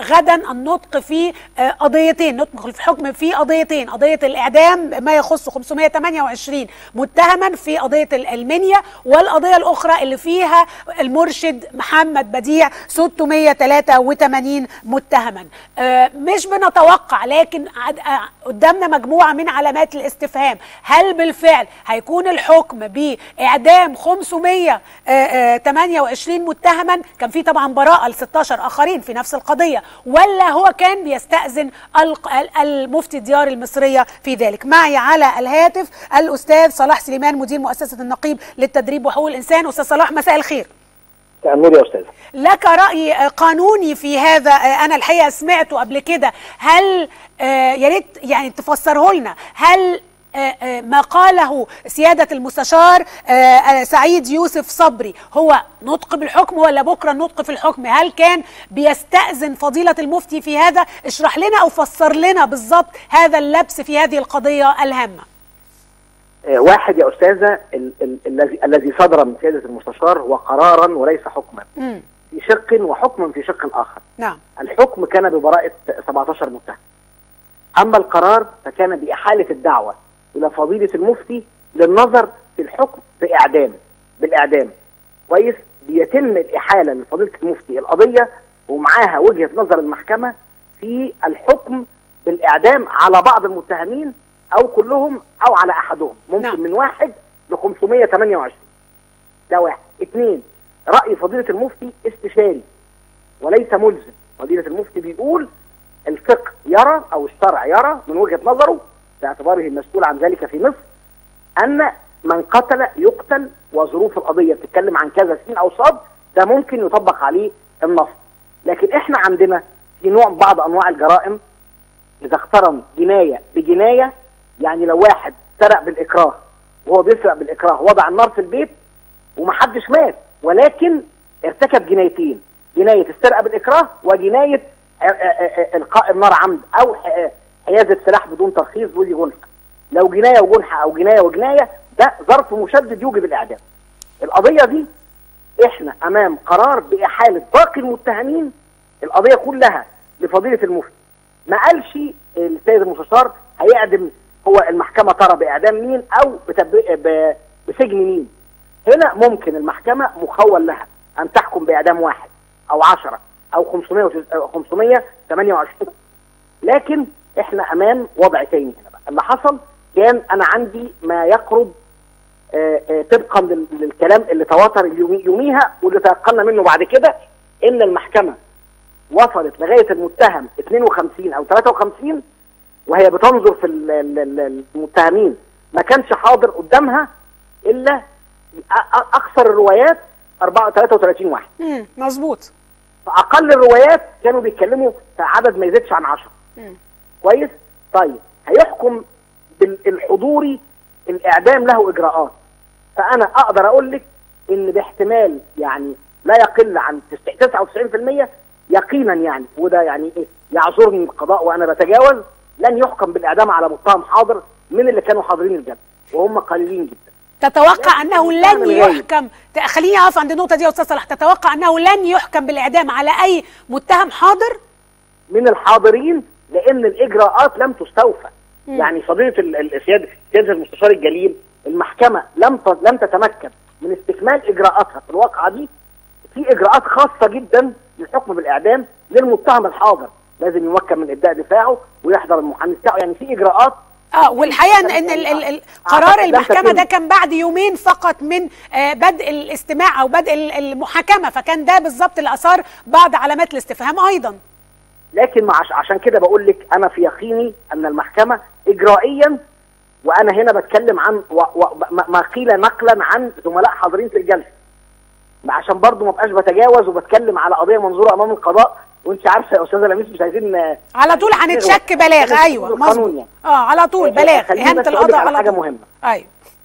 غدا النطق في آه، قضيتين نطق في حكم في قضيتين قضيه الاعدام ما يخص 528 متهما في قضيه ال- المنيا والقضيه الاخرى اللي فيها المرشد محمد بديع 683 متهما آه، مش بنتوقع لكن عد- آه، قدامنا مجموعه من علامات الاستفهام هل بالفعل هيكون الحكم باعدام 528 متهما كان في طبعا براءه ل 16 اخرين في نفس القضيه ولا هو كان بيستاذن الق- ال- المفتي الديار المصريه في ذلك معي على الهاتف الاستاذ صلاح سليمان مدير مؤسسه النقيب للتدريب وحقوق الانسان استاذ صلاح مساء الخير تأمل يا أستاذ لك رأي آه، قانوني في هذا آه، أنا الحقيقة سمعته قبل كده هل آه، يا ريت يعني تفسره لنا هل آه، آه، ما قاله سيادة المستشار آه، آه، سعيد يوسف صبري هو نطق بالحكم ولا بكرة النطق في الحكم هل كان بيستأذن فضيلة المفتي في هذا اشرح لنا أو فسر لنا بالضبط هذا اللبس في هذه القضية الهامة آه، واحد يا أستاذة ال- ال- الذي الذي صدر من سيادة المستشار هو قرارا وليس حكما مم. في شق وحكما في شق آخر نعم الحكم كان ببراءة 17 متهم أما القرار فكان بإحالة الدعوة إلى فضيلة المفتي للنظر في الحكم بإعدام بالإعدام كويس بيتم الإحالة لفضيلة المفتي القضية ومعاها وجهة نظر المحكمة في الحكم بالإعدام على بعض المتهمين أو كلهم أو على أحدهم ممكن نعم. من واحد ل 528 ده واحد اثنين رأي فضيلة المفتي استشاري وليس ملزم فضيلة المفتي بيقول الفقه يرى أو الشرع يرى من وجهة نظره باعتباره المسؤول عن ذلك في مصر أن من قتل يقتل وظروف القضية بتتكلم عن كذا سين أو صاد ده ممكن يطبق عليه النص لكن احنا عندنا في نوع بعض أنواع الجرائم إذا اقترن جناية بجناية يعني لو واحد سرق بالإكراه وهو بيسرق بالإكراه وضع النار في البيت ومحدش مات ولكن ارتكب جنايتين جناية السرقة بالإكراه وجناية ا- ا- ا- إلقاء النار عمد أو ح- حيازة سلاح بدون ترخيص ودي جنحة لو جناية وجنحة أو جناية وجناية ده ظرف مشدد يوجب الإعدام القضية دي احنا امام قرار باحاله باقي المتهمين القضيه كلها لفضيله المفتي ما قالش السيد المستشار هيعدم هو المحكمه ترى باعدام مين او بتب... ب... بسجن مين هنا ممكن المحكمه مخول لها ان تحكم باعدام واحد او 10 او 500 وتس- أو 528 لكن احنا امام وضع تاني هنا بقى اللي حصل كان انا عندي ما يقرب آه، آه، طبقا لل- للكلام اللي تواتر يومي- يوميها واللي تيقنا منه بعد كده ان المحكمه وصلت لغايه المتهم 52 او 53 وهي بتنظر في ال- ال- ال- المتهمين ما كانش حاضر قدامها الا أ- أ- اكثر الروايات 4 33 واحد مم. مظبوط فاقل الروايات كانوا بيتكلموا في عدد ما يزيدش عن 10 مم. كويس طيب هيحكم بالحضوري الاعدام له اجراءات فانا اقدر اقول لك ان باحتمال يعني لا يقل عن 99% يقينا يعني وده يعني ايه يعذرني القضاء وانا بتجاوز لن يحكم بالاعدام على متهم حاضر من اللي كانوا حاضرين الجلسه وهم قليلين جدا تتوقع لكن انه المتهم لن الغايب. يحكم ت- خليني اقف عند النقطه دي يا استاذ صلاح تتوقع انه لن يحكم بالاعدام على اي متهم حاضر من الحاضرين لان الاجراءات لم تستوفى مم. يعني فضيله ال- ال- السياده سياده المستشار الجليل المحكمه لم ت- لم تتمكن من استكمال اجراءاتها في الواقعه دي في اجراءات خاصه جدا للحكم بالاعدام للمتهم الحاضر لازم يمكن من ابداء دفاعه ويحضر المحامي بتاعه يعني في اجراءات اه والحقيقه ان ان ال- ال- ال- قرار أعتقد لم المحكمه تتم. ده كان بعد يومين فقط من آه، بدء الاستماع او بدء ال- المحاكمه فكان ده بالظبط اللي اثار بعض علامات الاستفهام ايضا لكن مع عشان كده بقول لك انا في يقيني ان المحكمه اجرائيا وانا هنا بتكلم عن و و ما- ما قيل نقلا عن زملاء حاضرين في الجلسه عشان برضو ما بقاش بتجاوز وبتكلم على قضيه منظوره امام القضاء وانت عارفه يا استاذه لميس مش عايزين آه، على طول هنتشك نغلط. بلاغ أنا ايوه بقول القانون مظبوط يعني. اه على طول آه، بلاغ خليني اهانه بس أقول لك القضاء على على حاجة طول مهمة. ايوه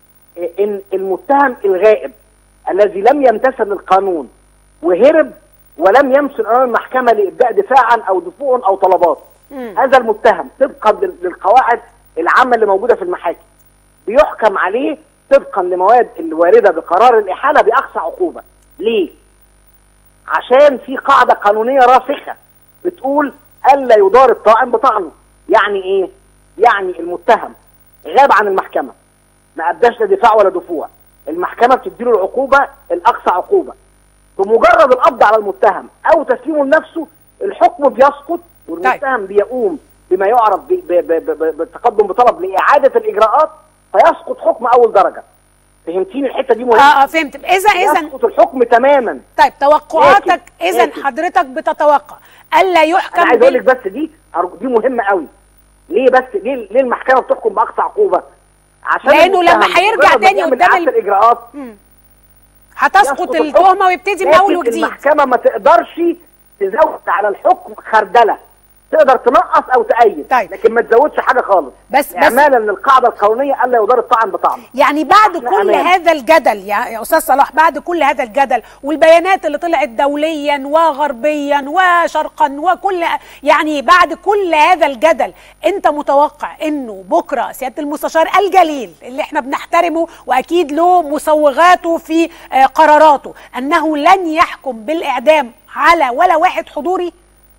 ان المتهم الغائب الذي لم يمتثل للقانون وهرب ولم يمثل امام المحكمه لابداء دفاعا او دفوع او طلبات مم. هذا المتهم طبقا لل- للقواعد العامه اللي موجوده في المحاكم بيحكم عليه طبقا لمواد الوارده بقرار الاحاله باقصى عقوبه ليه عشان في قاعده قانونيه راسخه بتقول الا يدار الطاعن بطعنه يعني ايه يعني المتهم غاب عن المحكمه ما اداش لا دفاع ولا دفوع المحكمه بتديله العقوبه الاقصى عقوبه بمجرد القبض على المتهم او تسليمه لنفسه الحكم بيسقط والمتهم بيقوم بما يعرف ب- ب- ب- ب- بالتقدم بطلب لاعاده الاجراءات فيسقط حكم اول درجه فهمتيني الحته دي مهمه اه اه فهمت اذا اذا يسقط الحكم تماما طيب توقعاتك لكن- اذا لكن- حضرتك بتتوقع الا يحكم انا عايز اقول لك بال... بس دي أرجو- دي مهمه قوي ليه بس ليه ليه المحكمه بتحكم باقصى عقوبه عشان لأنه لما المتهم هيرجع مجرد ما تاني يعمل قدام إعادة ال- الاجراءات هتسقط يسقط التهمه الحكم. ويبتدي من اول لكن وجديد المحكمه ما تقدرش تزود على الحكم خردله تقدر تنقص او تأيد طيب. لكن ما تزودش حاجه خالص بس- بس- اعمالا للقاعده القانونيه الا يدار الطعن بطعن يعني بعد إحنا كل أمام. هذا الجدل يا يا استاذ صلاح بعد كل هذا الجدل والبيانات اللي طلعت دوليا وغربيا وشرقا وكل يعني بعد كل هذا الجدل انت متوقع انه بكره سياده المستشار الجليل اللي احنا بنحترمه واكيد له مسوغاته في آه، قراراته انه لن يحكم بالاعدام على ولا واحد حضوري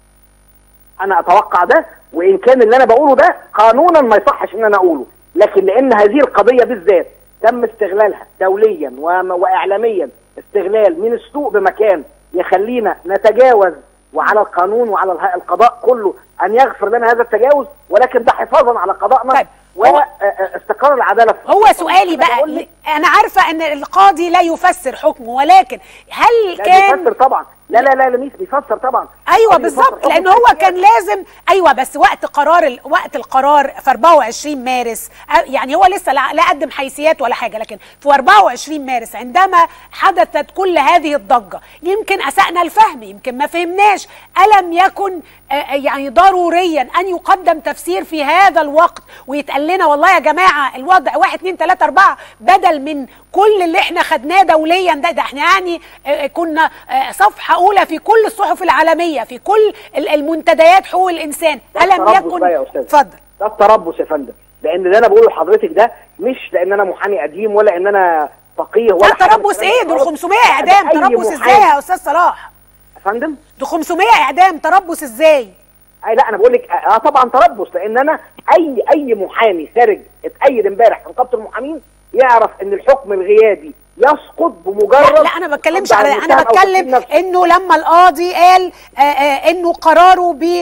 انا اتوقع ده وان كان اللي انا بقوله ده قانونا ما يصحش ان انا اقوله لكن لان هذه القضيه بالذات تم استغلالها دوليا وم- واعلاميا استغلال من السوق بمكان يخلينا نتجاوز وعلى القانون وعلى اله- القضاء كله ان يغفر لنا هذا التجاوز ولكن ده حفاظا على قضائنا طيب، هو- واستقرار العداله في هو سؤالي أنا بقى بقول لك- انا عارفه ان القاضي لا يفسر حكمه ولكن هل لا كان بيفسر طبعا لا لا لا لميس بيفسر طبعا ايوه قاضي يفسر بالظبط حكم لان هو الحياد. كان لازم ايوه بس وقت قرار ال... وقت القرار في 24 مارس أ- يعني هو لسه لا, لا قدم حيثيات ولا حاجه لكن في 24 مارس عندما حدثت كل هذه الضجه يمكن اسانا الفهم يمكن ما فهمناش الم يكن آه، آه، يعني ضروريا ان يقدم تفسير في هذا الوقت ويتقال لنا والله يا جماعه الوضع 1 2 3 4 بدل من كل اللي احنا خدناه دوليا ده ده احنا يعني آه، آه، كنا آه، صفحه اولى في كل الصحف العالميه في كل ال- المنتديات حقوق الانسان ده الم التربص يكن بقى يا أستاذ. اتفضل ده التربص يا فندم لان اللي انا بقوله لحضرتك ده مش لان انا محامي قديم ولا ان انا فقيه ولا لا حاجة من تربص الكلام ايه ده دول خالص. 500 لا، ده اعدام أي تربص ازاي محامي. يا استاذ صلاح يا فندم دول 500 اعدام تربص ازاي اي لا انا بقول لك اه طبعا تربص لان انا اي اي محامي خارج اتأيد امبارح في نقابه المحامين يعرف ان الحكم الغيابي يسقط بمجرد لا, لا انا ما بتكلمش القبض على على انا المتهم أو بتكلم تسليم نفسه. انه لما القاضي قال آه آه انه قراره ب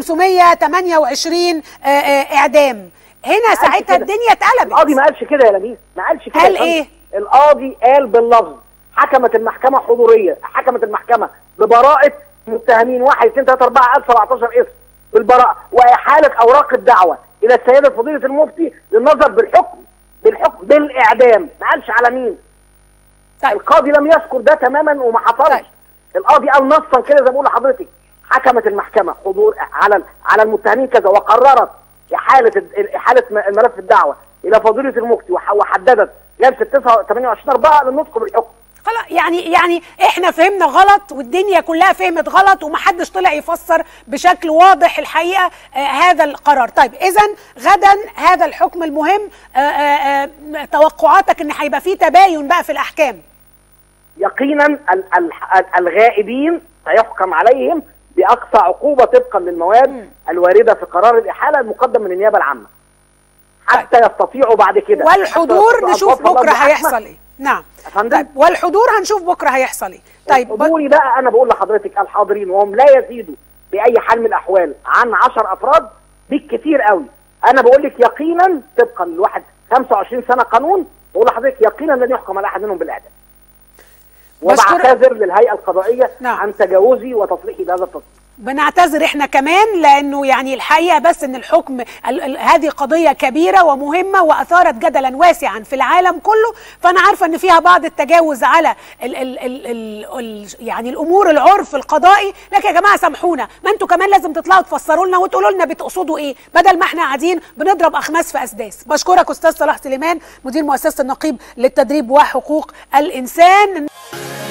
528 آه آه اعدام هنا قالش ساعتها كده. الدنيا اتقلبت القاضي ما قالش كده يا لميس ما قالش كده قال يا فندم. إيه؟ القاضي قال باللفظ حكمت المحكمه حضوريه حكمت المحكمه ببراءه متهمين 1 2 3 4 قال 17 اسم بالبراءه واحاله اوراق الدعوه الى السيده فضيله المفتي للنظر بالحكم بالحكم بالاعدام ما قالش على مين طيب القاضي لم يذكر ده تماما وما حصلش طيب. القاضي قال نصا كده زي ما بقول لحضرتك حكمت المحكمه حضور على على المتهمين كذا وقررت احاله احاله م- ملف الدعوه الى فضيله المفتي وح- وحددت جلسه 9 28 4 للنطق بالحكم خلاص يعني يعني احنا فهمنا غلط والدنيا كلها فهمت غلط ومحدش طلع يفسر بشكل واضح الحقيقه آه هذا القرار طيب اذا غدا هذا الحكم المهم آه آه آه توقعاتك ان هيبقى فيه تباين بقى في الاحكام يقينا ال- ال- ال- الغائبين سيحكم عليهم باقصى عقوبه طبقا للمواد الوارده في قرار الاحاله المقدم من النيابه العامه حتى يستطيعوا بعد كده حتى والحضور يستطيعوا نشوف الفصل بكره الأصل هيحصل أحمد. ايه نعم يا فندم؟ طيب والحضور هنشوف بكره هيحصل ايه طيب ب- حضوري بقى انا بقول لحضرتك الحاضرين وهم لا يزيدوا باي حال من الاحوال عن 10 افراد بالكثير قوي انا بقول لك يقينا طبقا لواحد 25 سنه قانون بقول لحضرتك يقينا لن يحكم على احد منهم بالاعدام بشكر- وبعتذر للهيئه القضائيه نعم. عن تجاوزي وتصريحي بهذا التصريح بنعتذر احنا كمان لانه يعني الحقيقه بس ان الحكم ال ال هذه قضيه كبيره ومهمه واثارت جدلا واسعا في العالم كله فانا عارفه ان فيها بعض التجاوز على ال ال ال ال ال يعني الامور العرف القضائي لكن يا جماعه سامحونا ما انتوا كمان لازم تطلعوا تفسروا لنا وتقولوا لنا بتقصدوا ايه بدل ما احنا قاعدين بنضرب اخماس في اسداس بشكرك استاذ صلاح سليمان مدير مؤسسه النقيب للتدريب وحقوق الانسان